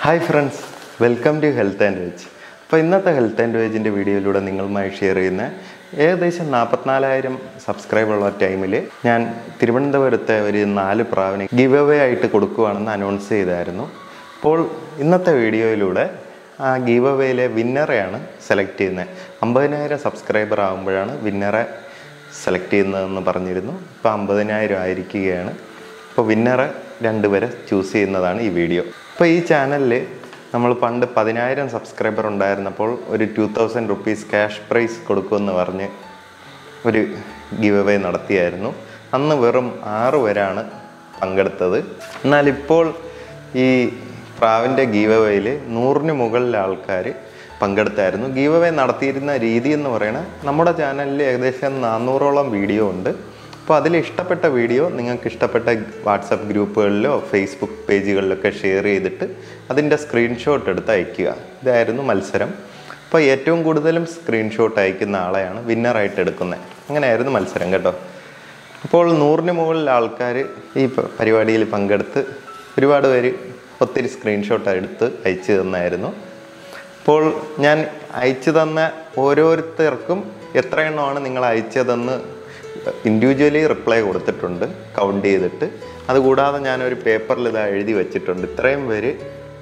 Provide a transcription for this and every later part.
Hi friends welcome to health and wage അപ്പോൾ ഇന്നത്തെ health and വേജിൻ്റെ വീഡിയോയിലൂടെ നിങ്ങളുമായി ഷെയർ ചെയ്യുന്ന ഏകദേശം നാൽപ്പത്തിനാലായിരം സബ്സ്ക്രൈബ് ഉള്ള ടൈമിൽ ഞാൻ തിരുവനന്തപുരത്തെ ഒരു നാല് പ്രാവിനെ ഗിവ് അവേ ആയിട്ട് കൊടുക്കുവാണെന്ന് അനൗൺസ് ചെയ്തായിരുന്നു അപ്പോൾ ഇന്നത്തെ വീഡിയോയിലൂടെ ആ ഗീവ് അവേയിലെ വിന്നറെയാണ് സെലക്ട് ചെയ്യുന്നത് അമ്പതിനായിരം സബ്സ്ക്രൈബർ ആകുമ്പോഴാണ് വിന്നറെ സെലക്ട് ചെയ്യുന്നതെന്ന് പറഞ്ഞിരുന്നു ഇപ്പോൾ അമ്പതിനായിരം ആയിരിക്കുകയാണ് അപ്പോൾ വിന്നറെ രണ്ടുപേരെ ചൂസ് ചെയ്യുന്നതാണ് ഈ വീഡിയോ അപ്പോൾ ഈ ചാനലിൽ നമ്മൾ പണ്ട് പതിനായിരം സബ്സ്ക്രൈബർ ഉണ്ടായിരുന്നപ്പോൾ ഒരു two thousand rupees cash prize കൊടുക്കുമെന്ന് പറഞ്ഞ് ഒരു ഗിവ് അവേ നടത്തിയായിരുന്നു അന്ന് വെറും ആറ് പേരാണ് പങ്കെടുത്തത് എന്നാൽ ഇപ്പോൾ ഈ പ്രാവിൻ്റെ ഗീവ് അവേയിൽ നൂറിന് മുകളിൽ ആൾക്കാർ പങ്കെടുത്തായിരുന്നു ഗീവ് അവേ നടത്തിയിരുന്ന രീതി എന്ന് പറയുന്നത് നമ്മുടെ ചാനലിൽ ഏകദേശം നാനൂറോളം വീഡിയോ ഉണ്ട് അപ്പോൾ അതിൽ ഇഷ്ടപ്പെട്ട വീഡിയോ നിങ്ങൾക്ക് ഇഷ്ടപ്പെട്ട വാട്സപ്പ് ഗ്രൂപ്പുകളിലോ ഫേസ്ബുക്ക് പേജുകളിലൊക്കെ ഷെയർ ചെയ്തിട്ട് അതിൻ്റെ സ്ക്രീൻഷോട്ട് എടുത്ത് അയക്കുക ഇതായിരുന്നു മത്സരം അപ്പോൾ ഏറ്റവും കൂടുതലും സ്ക്രീൻഷോട്ട് അയക്കുന്ന ആളെയാണ് വിന്നറായിട്ട് എടുക്കുന്നത് അങ്ങനെയായിരുന്നു മത്സരം കേട്ടോ അപ്പോൾ നൂറിന് മുകളിൽ ആൾക്കാർ ഈ പ- പരിപാടിയിൽ പങ്കെടുത്ത് ഒരുപാട് പേര് ഒത്തിരി സ്ക്രീൻഷോട്ട് എടുത്ത് അയച്ചു തന്നായിരുന്നു അപ്പോൾ ഞാൻ അയച്ചു തന്ന ഓരോരുത്തർക്കും എത്ര എണ്ണമാണ് നിങ്ങൾ അയച്ചതെന്ന് ഇൻഡിവിജ്വലി റിപ്ലൈ കൊടുത്തിട്ടുണ്ട് കൗണ്ട് ചെയ്തിട്ട് അതുകൂടാതെ ഞാനൊരു പേപ്പറിൽ ഇതാ എഴുതി വെച്ചിട്ടുണ്ട് ഇത്രയും പേര്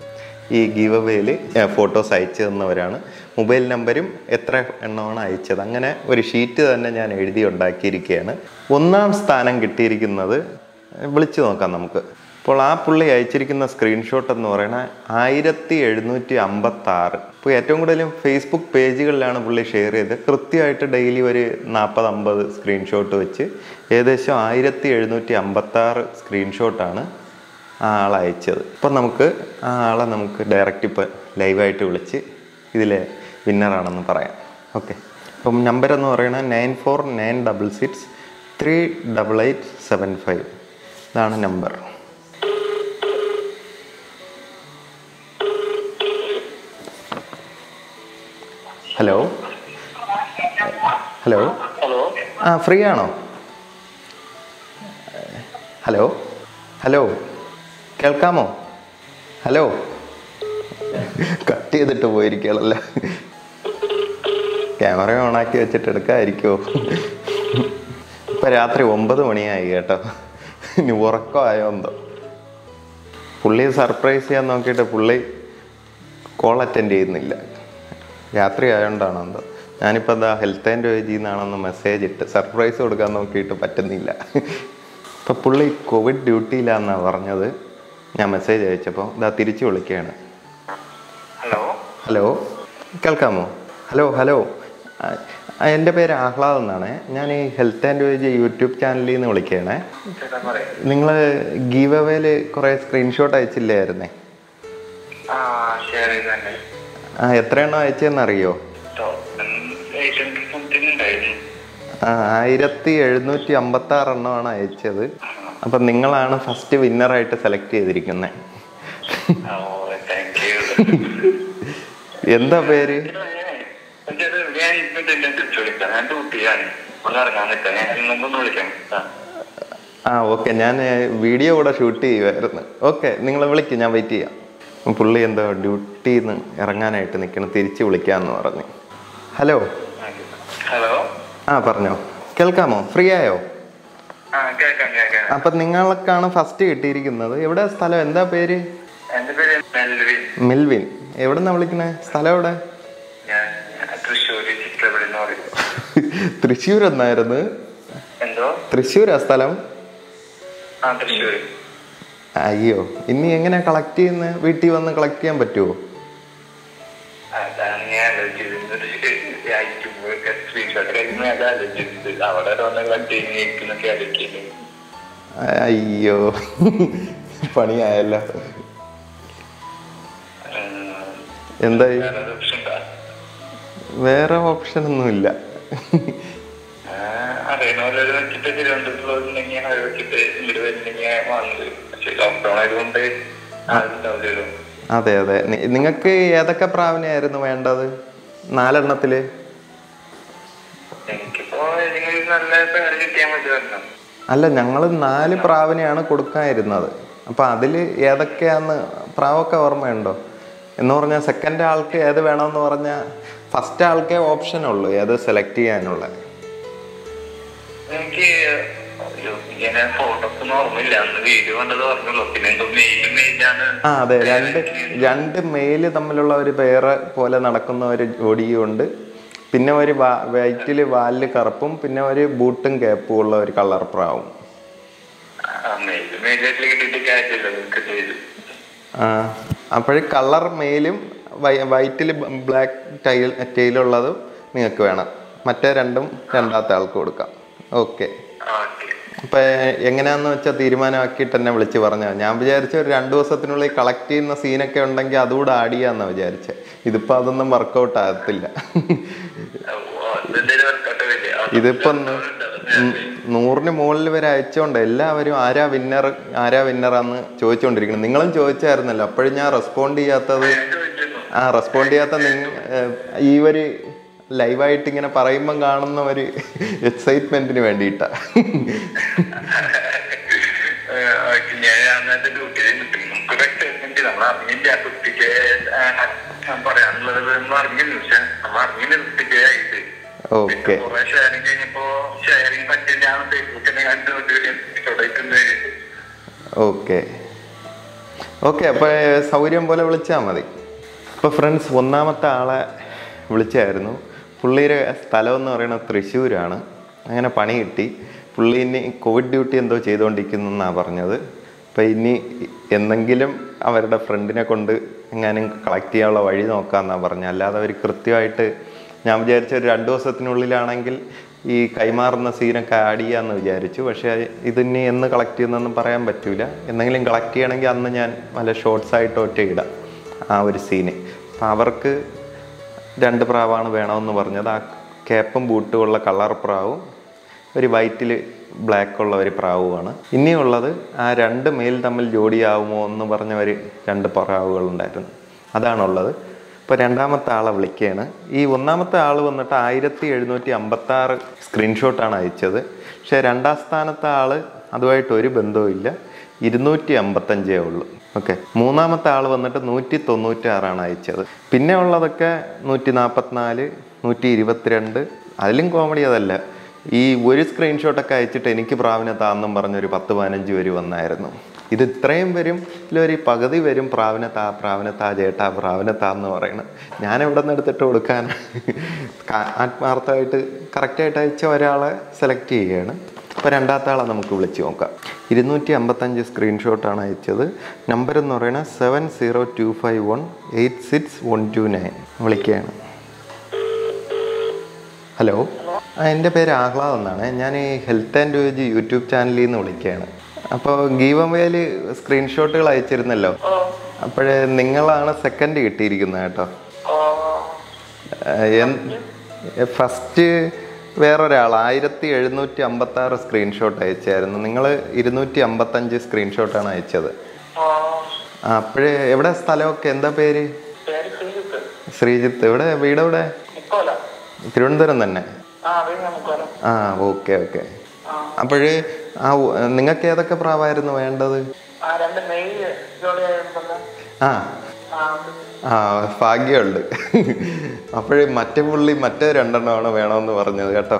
ഈ ഗീവ് അവേയിൽ ഫോട്ടോസ് അയച്ചു തന്നവരാണ് മൊബൈൽ നമ്പരും എത്ര എണ്ണമാണ് അയച്ചത് അങ്ങനെ ഒരു ഷീറ്റ് തന്നെ ഞാൻ എഴുതി ഉണ്ടാക്കിയിരിക്കുകയാണ് ഒന്നാം സ്ഥാനം കിട്ടിയിരിക്കുന്നത് വിളിച്ചു നോക്കാം നമുക്ക് അപ്പോൾ ആ പുള്ളി അയച്ചിരിക്കുന്ന സ്ക്രീൻഷോട്ട് എന്ന് പറയുന്നത് ആയിരത്തി എഴുന്നൂറ്റി അമ്പത്തി ആറ് ഇപ്പോൾ ഏറ്റവും കൂടുതലും ഫേസ്ബുക്ക് പേജുകളിലാണ് പുള്ളി ഷെയർ ചെയ്തത് കൃത്യമായിട്ട് ഡെയിലി ഒരു നാൽപ്പത് അമ്പത് സ്ക്രീൻഷോട്ട് വെച്ച് ഏകദേശം ആയിരത്തി എഴുന്നൂറ്റി അമ്പത്തി ആറ് സ്ക്രീൻഷോട്ടാണ് ആ ആൾ അയച്ചത് അപ്പം നമുക്ക് ആ ആളെ നമുക്ക് ഡയറക്റ്റ് ഇപ്പോൾ ലൈവായിട്ട് വിളിച്ച് ഇതിലെ വിന്നറാണെന്ന് പറയാം ഓക്കെ അപ്പം നമ്പർ എന്ന് പറയുന്നത് nine four nine double six three double eight seven five ഇതാണ് നമ്പർ ഹലോ ഹലോ ഹലോ ആ ഫ്രീ ആണോ ഹലോ ഹലോ കേൾക്കാമോ ഹലോ കട്ട് ചെയ്തിട്ട് പോയിരിക്കുകയാണല്ലോ ക്യാമറ ഓണാക്കി വെച്ചിട്ട് എടുക്കാതിരിക്കുമോ ഇപ്പം രാത്രി ഒമ്പത് മണിയായി കേട്ടോ ഇനി ഉറക്കമായോ എന്തോ പുള്ളിയെ സർപ്രൈസ് ചെയ്യാൻ നോക്കിയിട്ട് പുള്ളി കോൾ അറ്റൻഡ് ചെയ്യുന്നില്ല രാത്രി ആയതുകൊണ്ടാണോ എന്തോ ഞാനിപ്പോൾ എന്താ ഹെൽത്ത് ആൻഡ് വേജിൽ നിന്നാണെന്ന് മെസ്സേജ് ഇട്ട് സർപ്രൈസ് കൊടുക്കാൻ നോക്കിയിട്ട് പറ്റുന്നില്ല ഇപ്പം പുള്ളി കോവിഡ് ഡ്യൂട്ടിയിലാണെന്നാണ് പറഞ്ഞത് ഞാൻ മെസ്സേജ് അയച്ചപ്പോൾ ഇതാ തിരിച്ചു വിളിക്കുകയാണ് ഹലോ ഹലോ കേൾക്കാമോ ഹലോ ഹലോ ആ, ആ, എൻ്റെ പേര് ആഹ്ലാദ് എന്നാണ് ഞാൻ ഈ ഹെൽത്ത് ആൻഡ് വേജ് യൂട്യൂബ് ചാനലിൽ നിന്ന് വിളിക്കുകയാണേ ചേട്ടാ പറയ് നിങ്ങൾ ഗീവ് അവേയിൽ കുറേ സ്ക്രീൻഷോട്ട് അയച്ചില്ലായിരുന്നേ ആ ഷെയർ ചെയ്തന്നെ ആ എത്ര എണ്ണം അയച്ചതെന്നറിയോ ഏഷ്യൻ സംതിങ് ഉണ്ടായിരുന്നു ആ ആയിരത്തി എഴുന്നൂറ്റി അമ്പത്തി ആറ് എണ്ണമാണ് അയച്ചത് അപ്പം നിങ്ങളാണ് ഫസ്റ്റ് വിന്നറായിട്ട് സെലക്ട് ചെയ്തിരിക്കുന്നത് ഓ താങ്ക് യു എന്താ പേര് ചേട്ടാ ഞാൻ ഇപ്പൊ തന്നെ തിരിച്ചു വിളിക്കാം ഞാൻ ഡ്യൂട്ടിയാണ് ഒന്ന് ഇറങ്ങാൻ നിൽക്കാം ഞാൻ നിങ്ങൾക്കൊന്ന് വിളിക്കാം ആ. ആ ഓക്കെ ഞാൻ വീഡിയോ കൂടെ ഷൂട്ട് ചെയ്യുമായിരുന്നു ഓക്കെ നിങ്ങൾ വിളിക്കും ഞാൻ വെയിറ്റ് ചെയ്യാം അപ്പം പുള്ളി എന്തോ ഡ്യൂട്ടിയിൽ നിന്ന് ഇറങ്ങാനായിട്ട് നിൽക്കണം തിരിച്ച് വിളിക്കാമെന്ന് പറഞ്ഞു ഹലോ ഹലോ ആ പറഞ്ഞോ കേൾക്കാമോ ഫ്രീ ആയോ ആ കേൾക്കാം കേൾക്കാം അപ്പം നിങ്ങൾക്കാണ് ഫസ്റ്റ് കിട്ടിയിരിക്കുന്നത് എവിടെ സ്ഥലം എന്താ പേര് എന്റെ പേര് മെൽവിൻ മിൽവിൻ എവിടെ നിന്നാണ് വിളിക്കുന്നത് സ്ഥലം എവിടെ ഞാൻ തൃശ്ശൂര് ചിത്രപടി എന്ന് പറയും തൃശ്ശൂർ എന്നായിരുന്നു എന്തോ തൃശ്ശൂരാ സ്ഥലം ആ തൃശ്ശൂര് അയ്യോ ഇനി എങ്ങനെ കളക്ട് ചെയ്യുന്ന വീട്ടിൽ വന്ന് കളക്ട് ചെയ്യാൻ പറ്റുമോ അതാണ് ഞാൻ ആലോചിച്ചത് അയക്കുമ്പോഴൊക്കെ സ്ക്രീൻഷോട്ട് കഴിയുമ്പോൾ അത് ആലോചിച്ചത് അവിടെ വന്ന കണ്ടിന്യൂക്കുന്നൊക്കെ ആലോചിക്കുന്നത് അയ്യോ പണിയായല്ലോ എന്തായി വേറെ ഓപ്ഷൻ ഉണ്ടോ വേറെ ഓപ്ഷൻ ഒന്നുമില്ല അറിയണവരത് വെച്ചിട്ട് തിരുവനന്തപുരത്തുള്ളവരുണ്ടെങ്കിൽ അത് വെച്ചിട്ട് ഇങ്ങോട്ട് വരുന്നെങ്കിൽ വാങ്ങുന്നത് പക്ഷെ ലോക്ക്ഡൌൺ ആയതുകൊണ്ട് ആളുണ്ടാവില്ലല്ലോ അതെ അതെ നിങ്ങൾക്ക് ഏതൊക്കെ പ്രാവിനെയായിരുന്നു വേണ്ടത് നാലെണ്ണത്തില് എനിക്കിപ്പോ ഏതെങ്കിലും നല്ല പേര് കിട്ടിയാൽ മതി വരണം അല്ല ഞങ്ങൾ നാല് പ്രാവിനെയാണ് കൊടുക്കാനിരുന്നത് അപ്പൊ അതിൽ ഏതൊക്കെയാന്ന് പ്രാവൊക്കെ ഓർമ്മയുണ്ടോ എന്ന് പറഞ്ഞാൽ സെക്കൻഡ് ആൾക്ക് ഏത് വേണമെന്ന് പറഞ്ഞാൽ ഫസ്റ്റ് ആൾക്കേ ഓപ്ഷൻ ഉള്ളൂ ഏത് സെലക്ട് ചെയ്യാനുള്ള എനിക്ക് ഒരു ഇങ്ങനെ ഫോട്ടോസ് ഒന്നും ഓർമ്മയില്ല അന്ന് വീഡിയോ കണ്ടത് പറഞ്ഞുള്ളൂ പിന്നെ എന്തോ മെയിലും മെയിലാണ് ആ അതെ രണ്ട് രണ്ട് മെയില് തമ്മിലുള്ള ഒരു പേര് പോലെ നടക്കുന്ന ഒരു ജോഡിയും ഉണ്ട് പിന്നെ ഒരു വൈറ്റിൽ വാലില് കറുപ്പും പിന്നെ ഒരു ബൂട്ടും കേപ്പും ഉള്ള ഒരു കളർ പ്രാവും മെയിലും മെയിലായിട്ട് കിട്ടിയിട്ട് കാര്യമില്ല കിട്ടിയത് അപ്പോഴ് കളർ മെയിലും വൈറ്റിൽ ബ്ലാക്ക് ടൈൽ ടൈലുള്ളതും നിങ്ങൾക്ക് വേണം മറ്റേ രണ്ടും രണ്ടാമത്തെ ആൾക്ക് കൊടുക്കാം ഓക്കെ ഓക്കെ അപ്പം എങ്ങനെയാന്ന് വെച്ചാൽ തീരുമാനമാക്കിയിട്ട് എന്നെ വിളിച്ച് പറഞ്ഞാൽ ഞാൻ വിചാരിച്ച ഒരു രണ്ട് ദിവസത്തിനുള്ളിൽ കളക്ട് ചെയ്യുന്ന സീനൊക്കെ ഉണ്ടെങ്കിൽ അതുകൂടെ ആഡ് ചെയ്യാമെന്നാണ് വിചാരിച്ചത് ഇതിപ്പോൾ അതൊന്നും വർക്കൗട്ട് ആകത്തില്ല ഇതിപ്പം ഉം നൂറിന് മുകളിൽ വരെ അയച്ചുകൊണ്ട് എല്ലാവരും ആരാ വിന്നർ ആരാ വിന്നറാന്ന് ചോദിച്ചുകൊണ്ടിരിക്കണം നിങ്ങളും ചോദിച്ചായിരുന്നല്ലോ അപ്പോഴും ഞാൻ റെസ്പോണ്ട് ചെയ്യാത്തത് ആ റെസ്പോണ്ട് ചെയ്യാത്ത നിങ്ങൾ ഈ ഒരു ലൈവായിട്ട് ഇങ്ങനെ പറയുമ്പം കാണുന്ന ഒരു എക്സൈറ്റ്മെന്റിന് വേണ്ടിയിട്ടാ ഞാൻ അന്നത്തെ ഡ്യൂട്ടിയിൽ നമുക്കൊരു എക്സൈറ്റ്മെന്റ് നമ്മൾ അറിഞ്ഞില്ല ആ കുട്ടിക്ക് ആ, പറയാനുള്ളത് നമ്മൾ അറിഞ്ഞില്ല പക്ഷെ നമ്മൾ അറിഞ്ഞില്ല കുട്ടിക്ക് ആയിട്ട് ഓക്കെ കുറെ ഷെയറിങ് കഴിഞ്ഞപ്പോ ഷെയറിങ് പറ്റില്ല ഫേസ്ബുക്കിനെ കണ്ട് തുടങ്ങിയിട്ടുണ്ട് ഓക്കെ ഓക്കെ അപ്പോൾ സൗകര്യം പോലെ വിളിച്ചാൽ മതി അപ്പോൾ ഫ്രണ്ട്സ് ഒന്നാമത്തെ ആളെ വിളിച്ചായിരുന്നു പുള്ളിയുടെ സ്ഥലം എന്ന് പറയുന്നത് തൃശ്ശൂരാണ് അങ്ങനെ പണി കിട്ടി പുള്ളി ഇനി കോവിഡ് ഡ്യൂട്ടി എന്തോ ചെയ്തുകൊണ്ടിരിക്കുന്നു എന്നാണ് പറഞ്ഞത് അപ്പോൾ ഇനി എന്തെങ്കിലും അവരുടെ ഫ്രണ്ടിനെ കൊണ്ട് എങ്ങാനും കളക്ട് ചെയ്യാനുള്ള വഴി നോക്കാമെന്നാണ് പറഞ്ഞത് അല്ലാതെ അവർ കൃത്യമായിട്ട് ഞാൻ വിചാരിച്ച ഒരു രണ്ട് ദിവസത്തിനുള്ളിലാണെങ്കിൽ ഈ കൈമാറുന്ന സീനൊക്കെ ആഡ് ചെയ്യാമെന്ന് വിചാരിച്ചു പക്ഷേ ഇതിനി എന്ന് കളക്ട് ചെയ്യുന്നതെന്ന് പറയാൻ പറ്റൂല എന്തെങ്കിലും കളക്ട് ചെയ്യണമെങ്കിൽ അന്ന് ഞാൻ വല്ല ഷോർട്സ് ആയിട്ട് ഒറ്റ ഇടാം ആ ഒരു സീന് അപ്പം അവർക്ക് രണ്ട് പ്രാവാണ് വേണമെന്ന് പറഞ്ഞത് ആ കേപ്പും ബൂട്ടും ഉള്ള കളർ പ്രാവും ഒരു വൈറ്റിൽ ബ്ലാക്ക് ഉള്ള ഒരു പ്രാവുമാണ് ഇനിയുള്ളത് ആ രണ്ട് മെയിൽ തമ്മിൽ ജോഡിയാവുമോ എന്ന് പറഞ്ഞ ഒരു രണ്ട് പ്രാവുകളുണ്ടായിരുന്നു അതാണുള്ളത് ഇപ്പോൾ രണ്ടാമത്തെ ആളെ വിളിക്കുകയാണ് ഈ ഒന്നാമത്തെ ആൾ വന്നിട്ട് ആയിരത്തി എഴുന്നൂറ്റി അമ്പത്തി ആറ് സ്ക്രീൻഷോട്ടാണ് അയച്ചത് പക്ഷേ രണ്ടാം സ്ഥാനത്തെ ആൾ അതുമായിട്ട് ഒരു ബന്ധവും ഇല്ല ഇരുന്നൂറ്റി അമ്പത്തഞ്ചേ ഉള്ളൂ ഓക്കെ മൂന്നാമത്തെ ആൾ വന്നിട്ട് നൂറ്റി തൊണ്ണൂറ്റി ആറാണ് അയച്ചത് പിന്നെ ഉള്ളതൊക്കെ നൂറ്റി നാൽപ്പത്തിനാല് നൂറ്റി ഇരുപത്തിരണ്ട് അതിലും കോമഡി അതല്ല ഈ ഒരു സ്ക്രീൻഷോട്ടൊക്കെ അയച്ചിട്ട് എനിക്ക് പ്രാവിനെ താന്നും പറഞ്ഞൊരു പത്ത് പതിനഞ്ച് പേര് വന്നായിരുന്നു ഇത് ഇത്രയും വരും ഇതിലൊരു പകുതി വരും പ്രാവിനെ താ പ്രാവിനെ താ ചേട്ടാ പ്രാവിനെ താ എന്ന് പറയുന്നത് ഞാൻ എവിടെ നിന്ന് എടുത്തിട്ട് കൊടുക്കാൻ കാ- ആത്മാർത്ഥമായിട്ട് കറക്റ്റായിട്ട് അയച്ച ഒരാളെ സെലക്ട് ചെയ്യുകയാണ് ഇപ്പോൾ രണ്ടാമത്തെ ആളെ നമുക്ക് വിളിച്ച് നോക്കാം ഇരുന്നൂറ്റി അമ്പത്തഞ്ച് സ്ക്രീൻഷോട്ടാണ് അയച്ചത് നമ്പർ എന്ന് പറയുന്നത് seven zero two five one eight six one two nine വിളിക്കുകയാണ് ഹലോ ആ, എൻ്റെ പേര് ആഹ്ലാദ് എന്നാണ് ഞാൻ ഈ ഹെൽത്ത് ആൻഡ് വേജ് യൂട്യൂബ് ചാനലിൽ നിന്ന് വിളിക്കുകയാണ് അപ്പോൾ ഗീവമേൽ സ്ക്രീൻഷോട്ടുകൾ അയച്ചിരുന്നല്ലോ അപ്പോഴേ നിങ്ങളാണ് സെക്കൻഡ് കിട്ടിയിരിക്കുന്നത് കേട്ടോ ഫസ്റ്റ് വേറൊരാൾ ആയിരത്തി എഴുന്നൂറ്റി അമ്പത്തി ആറ് സ്ക്രീൻഷോട്ട് അയച്ചായിരുന്നു നിങ്ങൾ ഇരുന്നൂറ്റി അമ്പത്തഞ്ച് സ്ക്രീൻഷോട്ടാണ് അയച്ചത് ആ, അപ്പോഴേ എവിടെ സ്ഥലമൊക്കെ എന്താ പേര് പേര് ശ്രീജിത്ത് ശ്രീജിത്ത് എവിടെ വീട് എവിടെ നിക്കോല തിരുവനന്തപുരം തന്നെ ആ അറിയാം നിക്കോല ആ ഓക്കെ ഓക്കെ അപ്പോഴേ ആ നിങ്ങൾക്ക് ഏതൊക്കെ പ്രാവായിരുന്നു വേണ്ടത് ആ രണ്ട് മെയിൽ ജോലിയായിട്ടുണ്ടല്ലോ ആ ആ ആ ഭാഗ്യമുണ്ട് അപ്പോഴേ മറ്റേ പുള്ളി മറ്റേ രണ്ടെണ്ണമാണ് വേണമെന്ന് പറഞ്ഞത് കേട്ടോ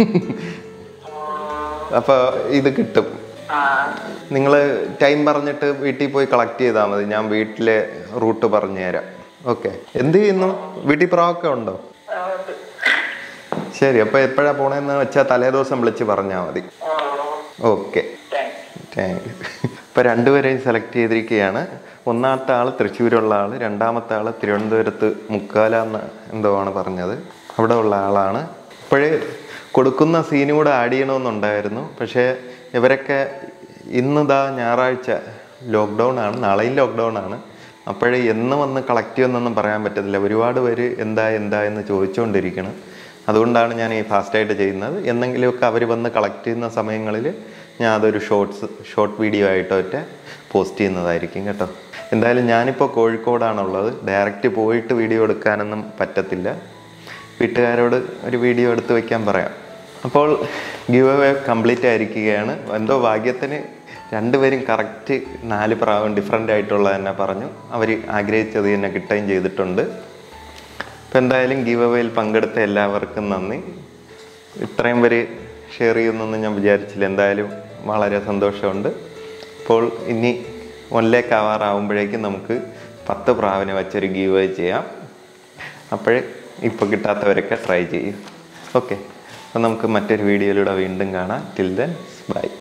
അപ്പോൾ ഇത് കിട്ടും ആ നിങ്ങൾ ടൈം പറഞ്ഞിട്ട് വീട്ടിൽ പോയി കളക്ട് ചെയ്താൽ മതി ഞാൻ വീട്ടിലെ റൂട്ട് പറഞ്ഞു തരാം ഓക്കെ എന്ത് ചെയ്യുന്നു വീട്ടിൽ പ്രാവൊക്കെ ഉണ്ടോ ആ, ഉണ്ട്. ശരി അപ്പോൾ എപ്പോഴാണ് പോണേന്ന് വെച്ചാൽ തലേ ദിവസം വിളിച്ച് പറഞ്ഞാൽ മതി ആ, ഓക്കെ താങ്ക്സ്. താങ്ക് യു ഇപ്പോൾ രണ്ടുപേരെയും സെലക്ട് ചെയ്തിരിക്കുകയാണ് ഒന്നാമത്തെ ആൾ തൃശ്ശൂരുള്ള ആൾ രണ്ടാമത്തെ ആൾ തിരുവനന്തപുരത്ത് മുക്കാല എന്ന് എന്തോ ആണ് പറഞ്ഞത് അവിടെ ഉള്ള ആളാണ് ഇപ്പോഴേ കൊടുക്കുന്ന സീനും കൂടെ ആഡ് ചെയ്യണമെന്നുണ്ടായിരുന്നു പക്ഷേ ഇവരൊക്കെ ഇന്നിതാ ഞായറാഴ്ച ലോക്ക്ഡൗൺ ആണ് നാളെയും ലോക്ക്ഡൗൺ ആണ് അപ്പോഴേ എന്ന് വന്ന് കളക്ട് ചെയ്യുമെന്നൊന്നും പറയാൻ പറ്റത്തില്ല ഒരുപാട് പേര് എന്താ എന്താ എന്ന് ചോദിച്ചുകൊണ്ടിരിക്കണം അതുകൊണ്ടാണ് ഞാൻ ഈ ഫാസ്റ്റായിട്ട് ചെയ്യുന്നത് എന്തെങ്കിലുമൊക്കെ അവർ വന്ന് കളക്ട് ചെയ്യുന്ന സമയങ്ങളിൽ ഞാൻ അതൊരു ഷോർട്സ് ഷോർട്ട് വീഡിയോ ആയിട്ടൊക്കെ പോസ്റ്റ് ചെയ്യുന്നതായിരിക്കും കേട്ടോ എന്തായാലും ഞാനിപ്പോൾ കോഴിക്കോടാണുള്ളത് ഡയറക്റ്റ് പോയിട്ട് വീഡിയോ എടുക്കാനൊന്നും പറ്റത്തില്ല വീട്ടുകാരോട് ഒരു വീഡിയോ എടുത്ത് വെക്കാൻ പറയാം അപ്പോൾ ഗിവ് അവേ കംപ്ലീറ്റ് ആയിരിക്കുകയാണ് എന്തോ ഭാഗ്യത്തിന് രണ്ടുപേരും കറക്റ്റ് നാല് പ്രാവും ഡിഫറെൻ്റ് ആയിട്ടുള്ളത് തന്നെ പറഞ്ഞു അവർ ആഗ്രഹിച്ചത് തന്നെ കിട്ടുകയും ചെയ്തിട്ടുണ്ട് അപ്പോൾ എന്തായാലും ഗീവ് അവേയിൽ പങ്കെടുത്ത എല്ലാവർക്കും നന്ദി ഇത്രയും പേര് ഷെയർ ചെയ്യുന്നൊന്നും ഞാൻ വിചാരിച്ചില്ല എന്തായാലും വളരെ സന്തോഷമുണ്ട് അപ്പോൾ ഇനി ഒന്നിലേക്ക് ആവാറാവുമ്പോഴേക്കും നമുക്ക് പത്ത് പ്രാവിനെ വെച്ചൊരു ഗീവ് അവേ ചെയ്യാം അപ്പോഴേ ഇപ്പോൾ കിട്ടാത്തവരൊക്കെ ട്രൈ ചെയ്യും ഓക്കെ അപ്പോൾ നമുക്ക് മറ്റൊരു വീഡിയോയിലൂടെ വീണ്ടും കാണാം ടിൽ ദെൻ ബൈ